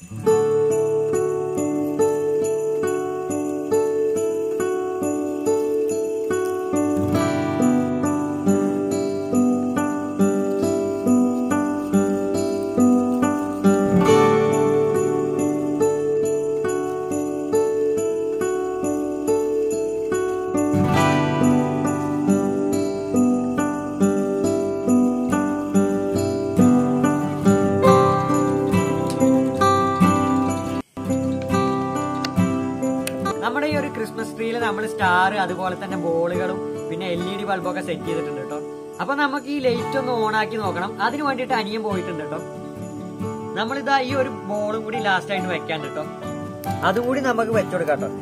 നമ്മുടെ ഈ ഒരു ക്രിസ്മസ് ട്രീയിൽ നമ്മൾ സ്റ്റാർ അതുപോലെ തന്നെ ബോളുകളും പിന്നെ എൽ ഇ ഡി ബൾബൊക്കെ സെറ്റ് ചെയ്തിട്ടുണ്ട് കേട്ടോ അപ്പൊ നമുക്ക് ഈ ലൈറ്റ് ഒന്ന് ഓൺ ആക്കി നോക്കണം അതിന് വേണ്ടിയിട്ട് അനിയൻ പോയിട്ടുണ്ട് കേട്ടോ നമ്മളിതാ ഈ ഒരു ബോളും കൂടി ലാസ്റ്റ് ആയിട്ട് വെക്കാൻ കേട്ടോ അതും കൂടി നമുക്ക് വെച്ചുകൊടുക്കാം കേട്ടോ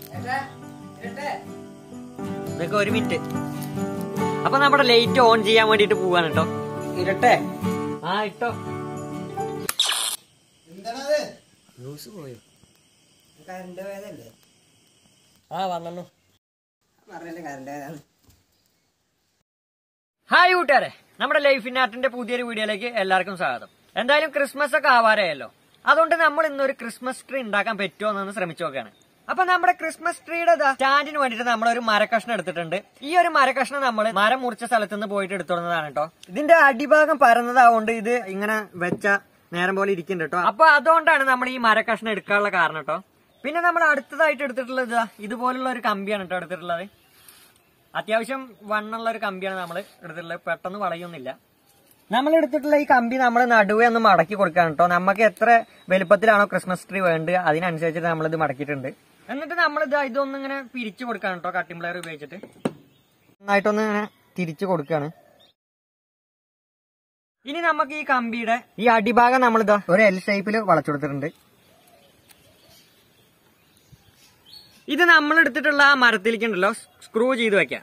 ഇതൊക്കെ ഒരു മിനിറ്റ് അപ്പൊ നമ്മുടെ ലൈറ്റ് ഓൺ ചെയ്യാൻ വേണ്ടിട്ട് പോവാണ് കേട്ടോ ഇരട്ടെ ആ ഇട്ടോ എന്താണത് ന്യൂസ് പോയോ കറണ്ട് പോയതല്ലേ ആ വന്നു പറഞ്ഞില്ല കറണ്ട് പോയതാണ് ഹായ് കൂട്ടുകാരെ നമ്മുടെ ലൈഫ് ഇൻ ആർട്ടിന്റെ പുതിയൊരു വീഡിയോയിലേക്ക് എല്ലാവർക്കും സ്വാഗതം എന്തായാലും ക്രിസ്മസ് ഒക്കെ ആവാറായല്ലോ അതുകൊണ്ട് നമ്മൾ ഇന്നൊരു ക്രിസ്മസ് ട്രീ ഉണ്ടാക്കാൻ പറ്റുമോ എന്നൊന്ന് ശ്രമിച്ചു നോക്കുകയാണ് അപ്പൊ നമ്മുടെ ക്രിസ്മസ് ട്രീയുടെ സ്റ്റാൻഡിന് വേണ്ടിയിട്ട് നമ്മൾ ഒരു മരക്കഷ്ണം എടുത്തിട്ടുണ്ട് ഈ ഒരു മരക്കഷ്ണം നമ്മൾ മരം മുറിച്ച സ്ഥലത്ത് നിന്ന് പോയിട്ട് എടുത്തോളുന്നതാണ് കേട്ടോ ഇതിന്റെ അടിഭാഗം പരന്നതാവുകൊണ്ട് ഇത് ഇങ്ങനെ വെച്ച നേരം പോലെ ഇരിക്കുന്നുണ്ട് കേട്ടോ അപ്പൊ അതുകൊണ്ടാണ് നമ്മൾ ഈ മരക്കഷ്ണം എടുക്കാനുള്ള കാരണം കേട്ടോ പിന്നെ നമ്മൾ അടുത്തതായിട്ട് എടുത്തിട്ടുള്ളത് ഇതാ ഇതുപോലുള്ള ഒരു കമ്പിയാണ് കേട്ടോ എടുത്തിട്ടുള്ളത് അത്യാവശ്യം വണ്ണുള്ള ഒരു കമ്പിയാണ് നമ്മൾ എടുത്തിട്ടുള്ളത് പെട്ടെന്ന് വളയൊന്നുമില്ല നമ്മൾ എടുത്തിട്ടുള്ള ഈ കമ്പി നമ്മൾ നടുവേ ഒന്ന് മടക്കി കൊടുക്കാൻ കേട്ടോ നമുക്ക് എത്ര വലുപ്പത്തിലാണോ ക്രിസ്മസ് ട്രീ വേണ്ടത് അതിനനുസരിച്ചിട്ട് നമ്മളിത് മടക്കിയിട്ടുണ്ട് എന്നിട്ട് നമ്മൾ ഇത് ഇതൊന്നും ഇങ്ങനെ പിരിച്ചു കൊടുക്കാൻ കേട്ടോ കട്ടിംഗ് പ്ലെയർ ഉപയോഗിച്ചിട്ട് നന്നായിട്ടൊന്ന് ഇങ്ങനെ തിരിച്ചു കൊടുക്കുകയാണ് ഇനി നമുക്ക് ഈ കമ്പിയുടെ ഈ അടിഭാഗം നമ്മളിതാ ഒരു എൽ ഷേപ്പിൽ വളച്ചു കൊടുത്തിട്ടുണ്ട് ഇത് നമ്മൾ എടുത്തിട്ടുള്ള ആ മരത്തിലേക്ക് ഉണ്ടല്ലോ സ്ക്രൂ ചെയ്ത് വെക്കാം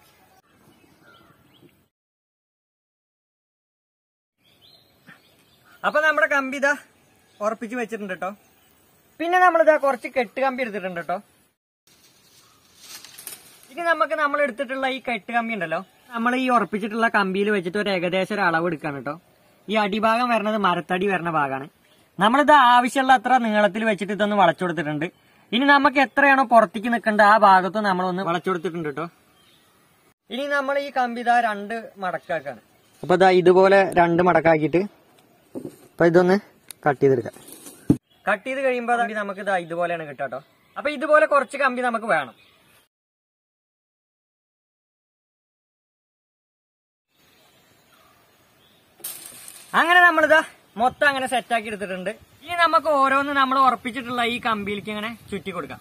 അപ്പൊ നമ്മുടെ കമ്പി ഇതാ ഉറപ്പിച്ച് വെച്ചിട്ടുണ്ട് കേട്ടോ പിന്നെ നമ്മളിതാ കുറച്ച് കെട്ട് കമ്പി എടുത്തിട്ടുണ്ട് കേട്ടോ ഇനി നമുക്ക് നമ്മൾ എടുത്തിട്ടുള്ള ഈ കെട്ട് കമ്പി ഉണ്ടല്ലോ നമ്മൾ ഈ ഉറപ്പിച്ചിട്ടുള്ള കമ്പിയിൽ വെച്ചിട്ട് ഒരു ഏകദേശം ഒരു അളവ് എടുക്കാണ് കേട്ടോ ഈ അടിഭാഗം വരുന്നത് മരത്തടി വരുന്ന ഭാഗമാണ് നമ്മളിത് ആവശ്യമുള്ള അത്ര നീളത്തിൽ വെച്ചിട്ട് ഇതൊന്ന് വളച്ചു കൊടുത്തിട്ടുണ്ട് ഇനി നമുക്ക് എത്രയാണോ പുറത്തേക്ക് നിൽക്കേണ്ടത് ആ ഭാഗത്തും നമ്മളൊന്ന് വളച്ചു കൊടുത്തിട്ടുണ്ട് കേട്ടോ ഇനി നമ്മൾ ഈ കമ്പി ഇതാ രണ്ട് മടക്കാക്കാണ് അപ്പൊ ഇതാ ഇതുപോലെ രണ്ട് മടക്കാക്കിയിട്ട് അപ്പൊ ഇതൊന്ന് കട്ട് ചെയ്തെടുക്കാം കട്ട് ചെയ്ത് കഴിയുമ്പോൾ കമ്പി നമുക്ക് ഇതാ ഇതുപോലെയാണ് കിട്ടുക കേട്ടോ അപ്പൊ ഇതുപോലെ കുറച്ച് കമ്പി നമുക്ക് വേണം അങ്ങനെ നമ്മളിതാ മൊത്തം അങ്ങനെ സെറ്റാക്കി എടുത്തിട്ടുണ്ട് ഇനി നമുക്ക് ഓരോന്ന് നമ്മൾ ഉറപ്പിച്ചിട്ടുള്ള ഈ കമ്പിയിലേക്ക് ഇങ്ങനെ ചുറ്റി കൊടുക്കാം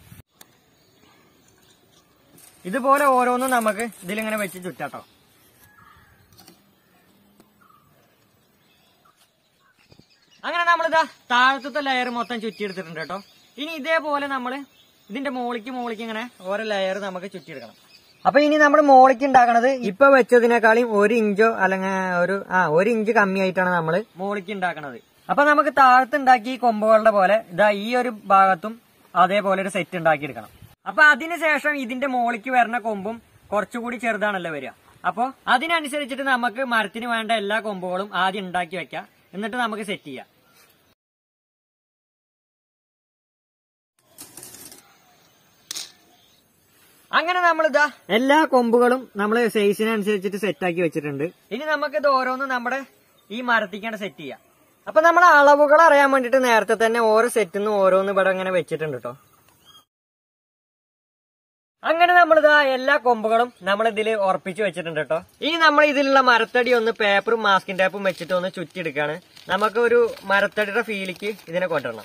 ഇതുപോലെ ഓരോന്നും നമുക്ക് ഇതിലിങ്ങനെ വെച്ച് ചുറ്റാട്ടോ അങ്ങനെ നമ്മളിതാ താഴത്തെ ലെയർ മൊത്തം ചുറ്റിയെടുത്തിട്ടുണ്ട് കേട്ടോ ഇനി ഇതേപോലെ നമ്മൾ ഇതിന്റെ മോളിക്ക് മോളിക്ക് ഇങ്ങനെ ഓരോ ലെയർ നമുക്ക് ചുറ്റിയെടുക്കണം അപ്പൊ ഇനി നമ്മൾ മോളിക്ക് ഉണ്ടാക്കണത് ഇപ്പൊ വെച്ചതിനേക്കാളും ഒരു ഇഞ്ചോ അല്ലെങ്കിൽ ഒരു ആ ഒരു ഇഞ്ച് കമ്മിയായിട്ടാണ് നമ്മൾ മോളിക്ക് ഉണ്ടാക്കണത് അപ്പൊ നമുക്ക് താഴത്ത് ഉണ്ടാക്കി ഈ കൊമ്പുകളുടെ പോലെ ഇതാ ഈ ഒരു ഭാഗത്തും അതേപോലെ ഒരു സെറ്റ് ഉണ്ടാക്കിയെടുക്കണം അപ്പൊ അതിനുശേഷം ഇതിന്റെ മോളിക്ക് വരുന്ന കൊമ്പും കുറച്ചുകൂടി ചെറുതാണല്ലോ വരിക അപ്പൊ അതിനനുസരിച്ചിട്ട് നമുക്ക് മരത്തിന് വേണ്ട എല്ലാ കൊമ്പുകളും ആദ്യം ഉണ്ടാക്കി വെക്കാം എന്നിട്ട് നമുക്ക് സെറ്റ് ചെയ്യാം അങ്ങനെ നമ്മളിതാ എല്ലാ കൊമ്പുകളും നമ്മൾ സൈസിനനുസരിച്ചിട്ട് സെറ്റ് ആക്കി വെച്ചിട്ടുണ്ട് ഇനി നമുക്ക് ഇത് ഓരോന്നും നമ്മുടെ ഈ മരത്തിക്കാണ് സെറ്റ് ചെയ്യാം അപ്പൊ നമ്മൾ അളവുകൾ അറിയാൻ വേണ്ടിട്ട് നേരത്തെ തന്നെ ഓരോ സെറ്റിന്ന് ഓരോന്ന് ഇവിടെ ഇങ്ങനെ വെച്ചിട്ടുണ്ട് കേട്ടോ അങ്ങനെ നമ്മളിതാ എല്ലാ കൊമ്പുകളും നമ്മൾ ഇതിൽ ഉറപ്പിച്ച് വെച്ചിട്ടുണ്ട് കേട്ടോ ഇനി നമ്മൾ ഇതിലുള്ള മരത്തടി ഒന്ന് പേപ്പറും മാസ്കിൻ ടേപ്പും വെച്ചിട്ട് ഒന്ന് ചുറ്റിയെടുക്കാണ് നമുക്ക് ഒരു മരത്തടിയുടെ ഫീലിക്ക് ഇതിനെ കൊണ്ടുവരണം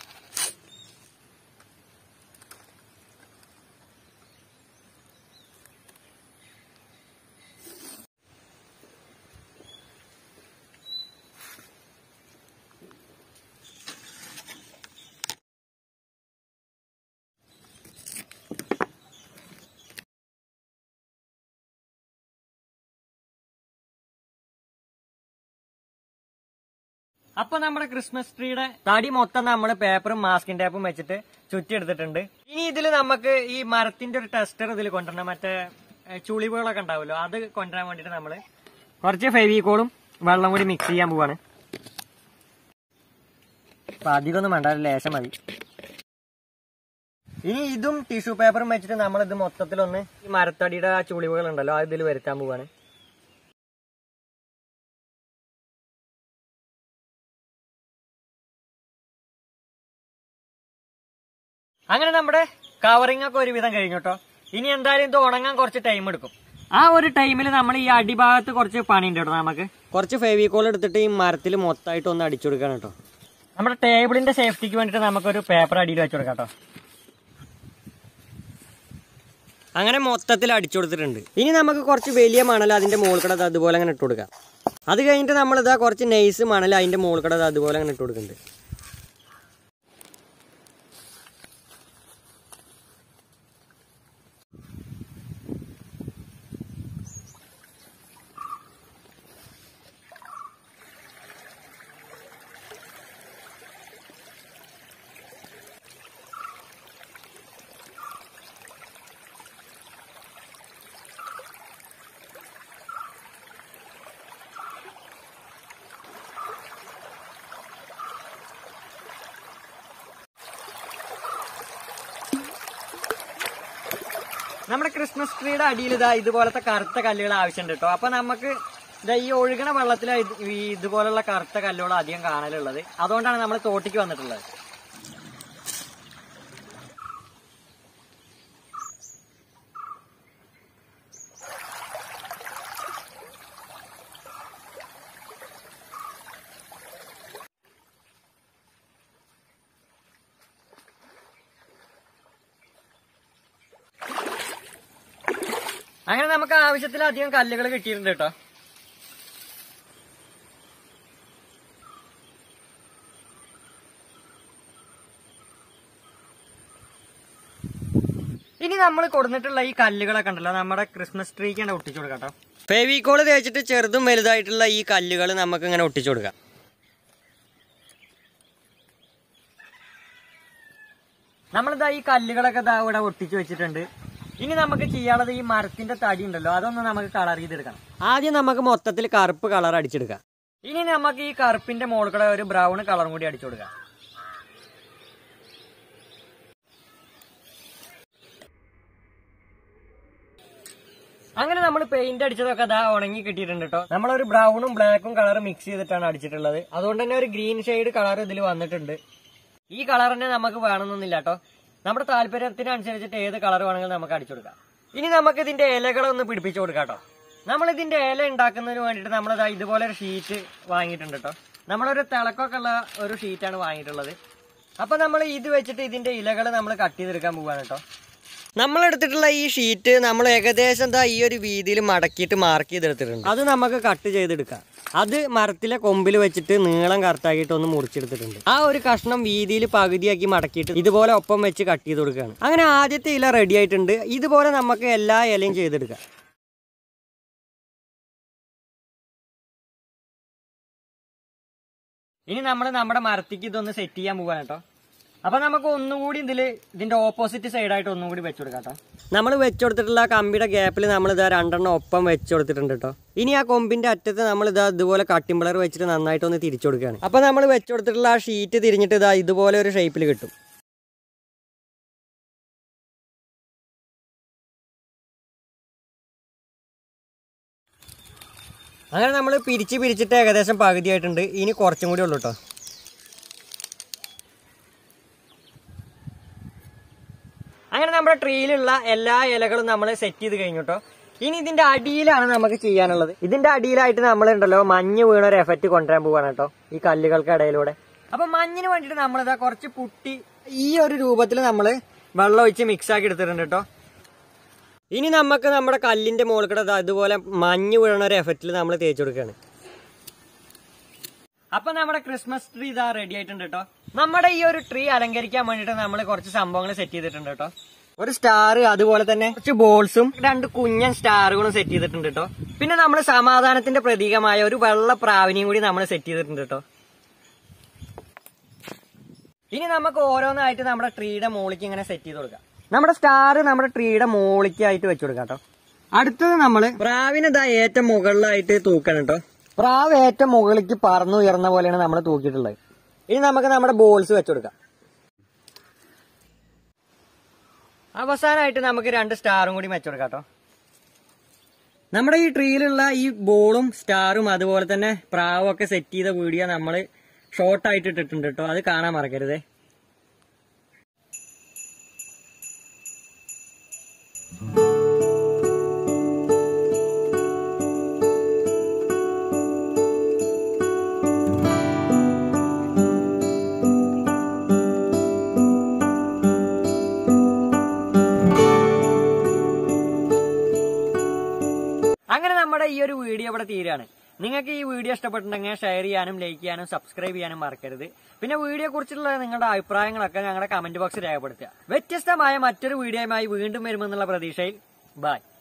അപ്പൊ നമ്മുടെ ക്രിസ്മസ് ട്രീയുടെ തടി മൊത്തം നമ്മൾ പേപ്പറും മാസ്കിൻ ടേപ്പും വെച്ചിട്ട് ചുറ്റിയെടുത്തിട്ടുണ്ട് ഇനി ഇതിൽ നമുക്ക് ഈ മരത്തിന്റെ ഒരു ടെസ്റ്റർ ഇതിൽ കൊണ്ടുവരണം മറ്റേ ഏ, ചുളിവുകളൊക്കെ ഉണ്ടാവുമല്ലോ അത് കൊണ്ടുവരാൻ വേണ്ടിട്ട് നമ്മള് കുറച്ച് ഫെവിക്കോളും വെള്ളം കൂടി മിക്സ് ചെയ്യാൻ പോവാണ് അപ്പൊ അധികമൊന്നും വേണ്ട ഒരു ലേശം മതി ഇനി ഇതും ടിഷ്യൂ പേപ്പറും വെച്ചിട്ട് നമ്മൾ ഇത് മൊത്തത്തിലൊന്ന് ഈ മരത്തടിയുടെ ആ ചുളിവുകൾ ഉണ്ടല്ലോ അത് ഇതിൽ വരുത്താൻ പോവാണ് അങ്ങനെ നമ്മുടെ കവറിംഗ് ഒക്കെ ഒരുവിധം കഴിഞ്ഞു കേട്ടോ ഇനി എന്തായാലും ഇത് ഉണങ്ങാൻ കുറച്ച് ടൈം എടുക്കും ആ ഒരു ടൈമിൽ നമ്മൾ ഈ അടിഭാഗത്ത് കുറച്ച് പണിയുണ്ട് കേട്ടോ നമുക്ക് കുറച്ച് ഫെവിക്കോൾ എടുത്തിട്ട് ഈ മരത്തിൽ മൊത്തമായിട്ട് ഒന്ന് അടിച്ചു കൊടുക്കണം കേട്ടോ നമ്മുടെ ടേബിളിന്റെ സേഫ്റ്റിക്ക് വേണ്ടിയിട്ട് നമുക്കൊരു പേപ്പർ അടിയിൽ വെച്ചു കൊടുക്കാം കേട്ടോ അങ്ങനെ മൊത്തത്തിൽ അടിച്ചു കൊടുത്തിട്ടുണ്ട് ഇനി നമുക്ക് കുറച്ച് വലിയ മണൽ അതിന്റെ മുകളിൽ കൂടെ ദാ അതുപോലെ അങ്ങനെ ഇട്ട് കൊടുക്കാം അത് കഴിഞ്ഞിട്ട് നമ്മൾ ഇതാ കുറച്ച് നൈസ് മണൽ അതിന്റെ മുകളിൽ കൂടെ ദാ അതുപോലെ അങ്ങനെ ഇട്ട് കൊടുക്കുന്നുണ്ട് നമ്മുടെ ക്രിസ്മസ് ട്രീയുടെ അടിയിൽ ഇതാ ഇതുപോലത്തെ കറുത്ത കല്ലുകൾ ആവശ്യമുണ്ട് കേട്ടോ അപ്പൊ നമുക്ക് ഇതാ ഈ ഒഴുകണ വെള്ളത്തിൽ ഈ ഇതുപോലുള്ള കറുത്ത കല്ലുകൾ അധികം കാണലുള്ളത് അതുകൊണ്ടാണ് നമ്മൾ തോട്ടിക്ക് വന്നിട്ടുള്ളത് അങ്ങനെ നമുക്ക് ആവശ്യത്തിലധികം കല്ലുകൾ കിട്ടിയിട്ടുണ്ട് കേട്ടോ ഇനി നമ്മൾ കൊടുത്തിട്ടുള്ള ഈ കല്ലുകളൊക്കെ ഉണ്ടല്ലോ നമ്മുടെ ക്രിസ്മസ് ട്രീക്ക് തന്നെ ഒട്ടിച്ചു കൊടുക്കാം കേട്ടോ ഫെവിക്കോള് തേച്ചിട്ട് ചെറുതും വലുതായിട്ടുള്ള ഈ കല്ലുകൾ നമുക്ക് ഇങ്ങനെ ഒട്ടിച്ചു കൊടുക്കാം നമ്മളിതാ ഈ കല്ലുകളൊക്കെ ദാ ഇവിടെ ഒട്ടിച്ചു വെച്ചിട്ടുണ്ട് ഇനി നമുക്ക് ചെയ്യാനുള്ളത് ഈ മരത്തിന്റെ തടി ഉണ്ടല്ലോ അതൊന്ന് നമുക്ക് കളർ ചെയ്തെടുക്കണം ആദ്യം നമുക്ക് മൊത്തത്തിൽ കറുപ്പ് കളർ അടിച്ചെടുക്കാം ഇനി നമുക്ക് ഈ കറുപ്പിന്റെ മുകളിൽ കൂടെ ഒരു ബ്രൗൺ കളറും കൂടി അടിച്ചു കൊടുക്കാം അങ്ങനെ നമ്മൾ പെയിന്റ് അടിച്ചതൊക്കെ അതാ ഉണങ്ങി കിട്ടിയിട്ടുണ്ട് കേട്ടോ നമ്മളൊരു ബ്രൗണും ബ്ലാക്കും കളർ മിക്സ് ചെയ്തിട്ടാണ് അടിച്ചിട്ടുള്ളത് അതുകൊണ്ട് തന്നെ ഒരു ഗ്രീൻ ഷെയ്ഡ് കളർ ഇതിൽ വന്നിട്ടുണ്ട് ഈ കളർ തന്നെ നമുക്ക് വേണമെന്നൊന്നുമില്ല കേട്ടോ നമ്മുടെ താല്പര്യത്തിനനുസരിച്ചിട്ട് ഏത് കളർ വേണമെങ്കിലും നമുക്ക് അടിച്ചു കൊടുക്കാം ഇനി നമുക്ക് ഇതിന്റെ ഇലകളൊന്ന് പിടിപ്പിച്ചു കൊടുക്കാം കേട്ടോ നമ്മൾ ഇതിന്റെ ഇല ഉണ്ടാക്കുന്നതിന് വേണ്ടിയിട്ട് നമ്മൾ ഇതുപോലെ ഒരു ഷീറ്റ് വാങ്ങിയിട്ടുണ്ട് കേട്ടോ നമ്മളൊരു തിളക്കൊക്കെ ഉള്ള ഒരു ഷീറ്റാണ് വാങ്ങിയിട്ടുള്ളത് അപ്പൊ നമ്മൾ ഇത് വെച്ചിട്ട് ഇതിന്റെ ഇലകൾ നമ്മൾ കട്ട് ചെയ്തെടുക്കാൻ പോവാണ് കേട്ടോ നമ്മൾ എടുത്തിട്ടുള്ള ഈ ഷീറ്റ് നമ്മൾ ഏകദേശം എന്താ ഈ ഒരു വീതിയിൽ മടക്കിയിട്ട് മാർക്ക് ചെയ്തെടുത്തിട്ടുണ്ട് അത് നമുക്ക് കട്ട് ചെയ്തെടുക്കാം അത് മരത്തിലെ കൊമ്പിൽ വെച്ചിട്ട് നീളം കറക്റ്റാക്കിയിട്ട് ഒന്ന് മുറിച്ചെടുത്തിട്ടുണ്ട് ആ ഒരു കഷ്ണം വീതിയിൽ പകുതിയാക്കി മടക്കിയിട്ട് ഇതുപോലെ ഒപ്പം വെച്ച് കട്ട് ചെയ്ത് കൊടുക്കുകയാണ് അങ്ങനെ ആദ്യത്തെ ഇല റെഡി ആയിട്ടുണ്ട് ഇതുപോലെ നമുക്ക് എല്ലാ ഇലയും ചെയ്തെടുക്കാം ഇനി നമ്മൾ നമ്മുടെ മരത്തിക്ക് ഇതൊന്ന് സെറ്റ് ചെയ്യാൻ പോവാണ് കേട്ടോ അപ്പൊ നമുക്ക് ഒന്നുകൂടി ഇതില് ഇതിന്റെ ഓപ്പോസിറ്റ് സൈഡായിട്ട് ഒന്നും കൂടി വെച്ചു കൊടുക്കാം കേട്ടോ നമ്മൾ വെച്ചുകൊടുത്തിട്ടുള്ള ആ കമ്പിയുടെ ഗ്യാപ്പിൽ നമ്മൾ ഇതാ രണ്ടെണ്ണം ഒപ്പം വെച്ചു കൊടുത്തിട്ടുണ്ട് കേട്ടോ ഇനി ആ കൊമ്പിന്റെ അറ്റത്ത് നമ്മൾ ഇതാ ഇതുപോലെ കട്ടിമ്പിളർ വെച്ചിട്ട് നന്നായിട്ട് ഒന്ന് തിരിച്ചു കൊടുക്കുകയാണ് അപ്പൊ നമ്മൾ വെച്ചു കൊടുത്തിട്ടുള്ള ആ ഷീറ്റ് തിരിഞ്ഞിട്ട് ഇതാ ഇതുപോലെ ഒരു ഷേപ്പിൽ കിട്ടും അങ്ങനെ നമ്മൾ പിരിച്ച് പിരിച്ചിട്ട് ഏകദേശം പകുതിയായിട്ടുണ്ട് ഇനി കുറച്ചും കൂടി ഉള്ളൂ കേട്ടോ അങ്ങനെ നമ്മുടെ ട്രീയിലുള്ള എല്ലാ ഇലകളും നമ്മൾ സെറ്റ് ചെയ്ത് കഴിഞ്ഞു കേട്ടോ ഇനി ഇതിന്റെ അടിയിലാണ് നമുക്ക് ചെയ്യാനുള്ളത് ഇതിന്റെ അടിയിലായിട്ട് നമ്മൾ ഉണ്ടല്ലോ മഞ്ഞ് വീണ ഒരു എഫക്റ്റ് കൊണ്ടുവരാൻ പോവാണ് കേട്ടോ ഈ കല്ലുകൾക്ക് ഇടയിലൂടെ അപ്പൊ മഞ്ഞിന് വേണ്ടിയിട്ട് നമ്മളിതാ കുറച്ച് പുട്ടി ഈ ഒരു രൂപത്തിൽ നമ്മൾ വെള്ളം ഒഴിച്ച് മിക്സ് ആക്കി എടുത്തിട്ടുണ്ട് കേട്ടോ ഇനി നമുക്ക് നമ്മുടെ കല്ലിന്റെ മുകളിൽ കൂടെ ദാ ഇതുപോലെ മഞ്ഞ് വീഴണ ഒരു എഫക്റ്റിൽ നമ്മൾ തേച്ച് കൊടുക്കുകയാണ് അപ്പൊ നമ്മുടെ ക്രിസ്മസ് ട്രീ ഇതാ റെഡി ആയിട്ടുണ്ട് കേട്ടോ നമ്മുടെ ഈ ഒരു ട്രീ അലങ്കരിക്കാൻ വേണ്ടിയിട്ട് നമ്മൾ കുറച്ച് സംഭവങ്ങൾ സെറ്റ് ചെയ്തിട്ടുണ്ട് കേട്ടോ ഒരു സ്റ്റാർ അതുപോലെ തന്നെ കുറച്ച് ബോൾസും രണ്ട് കുഞ്ഞൻ സ്റ്റാറുകളും സെറ്റ് ചെയ്തിട്ടുണ്ട് കേട്ടോ പിന്നെ നമ്മൾ സമാധാനത്തിന്റെ പ്രതീകമായ ഒരു വെള്ള പ്രാവിനെയും കൂടി നമ്മൾ സെറ്റ് ചെയ്തിട്ടുണ്ട് കേട്ടോ ഇനി നമുക്ക് ഓരോന്നായിട്ട് നമ്മുടെ ട്രീയുടെ മുകളിലേക്ക് ഇങ്ങനെ സെറ്റ് ചെയ്ത് കൊടുക്കാം നമ്മുടെ സ്റ്റാർ നമ്മുടെ ട്രീയുടെ മുകളിലേക്ക് ആയിട്ട് വെച്ചു കൊടുക്കാം കേട്ടോ അടുത്തത് നമ്മള് പ്രാവിനെ ഇതാ ഏറ്റവും മുകളിലായിട്ട് തൂക്കണം കേട്ടോ പ്രാവ് ഏറ്റവും മുകളിലേക്ക് പറന്നുയർന്ന പോലെയാണ് നമ്മൾ തൂക്കിയിട്ടുള്ളത് ഇനി നമുക്ക് നമ്മുടെ ബോൾസ് വെച്ചുകൊടുക്കാം അവസാനമായിട്ട് നമുക്ക് രണ്ട് സ്റ്റാറും കൂടി വെച്ചുകൊടുക്കാം കേട്ടോ നമ്മുടെ ഈ ട്രീയിലുള്ള ഈ ബോളും സ്റ്റാറും അതുപോലെ തന്നെ പ്രാവും ഒക്കെ സെറ്റ് ചെയ്ത വീഡിയോ നമ്മൾ ഷോർട്ടായിട്ട് ഇട്ടിട്ടുണ്ട് കേട്ടോ അത് കാണാൻ മറക്കരുതേ അങ്ങനെ നമ്മുടെ ഈ ഒരു വീഡിയോ ഇവിടെ തീരാണ് നിങ്ങൾക്ക് ഈ വീഡിയോ ഇഷ്ടപ്പെട്ടിട്ടുണ്ടെങ്കിൽ ഷെയർ ചെയ്യാനും ലൈക്ക് ചെയ്യാനും സബ്സ്ക്രൈബ് ചെയ്യാനും മറക്കരുത് പിന്നെ വീഡിയോ കുറിച്ചുള്ള നിങ്ങളുടെ അഭിപ്രായങ്ങളൊക്കെ ഞങ്ങളുടെ കമന്റ് ബോക്സിൽ രേഖപ്പെടുത്തുക വ്യത്യസ്തമായ മറ്റൊരു വീഡിയോയുമായി വീണ്ടും വരുമെന്നുള്ള പ്രതീക്ഷയിൽ ബൈ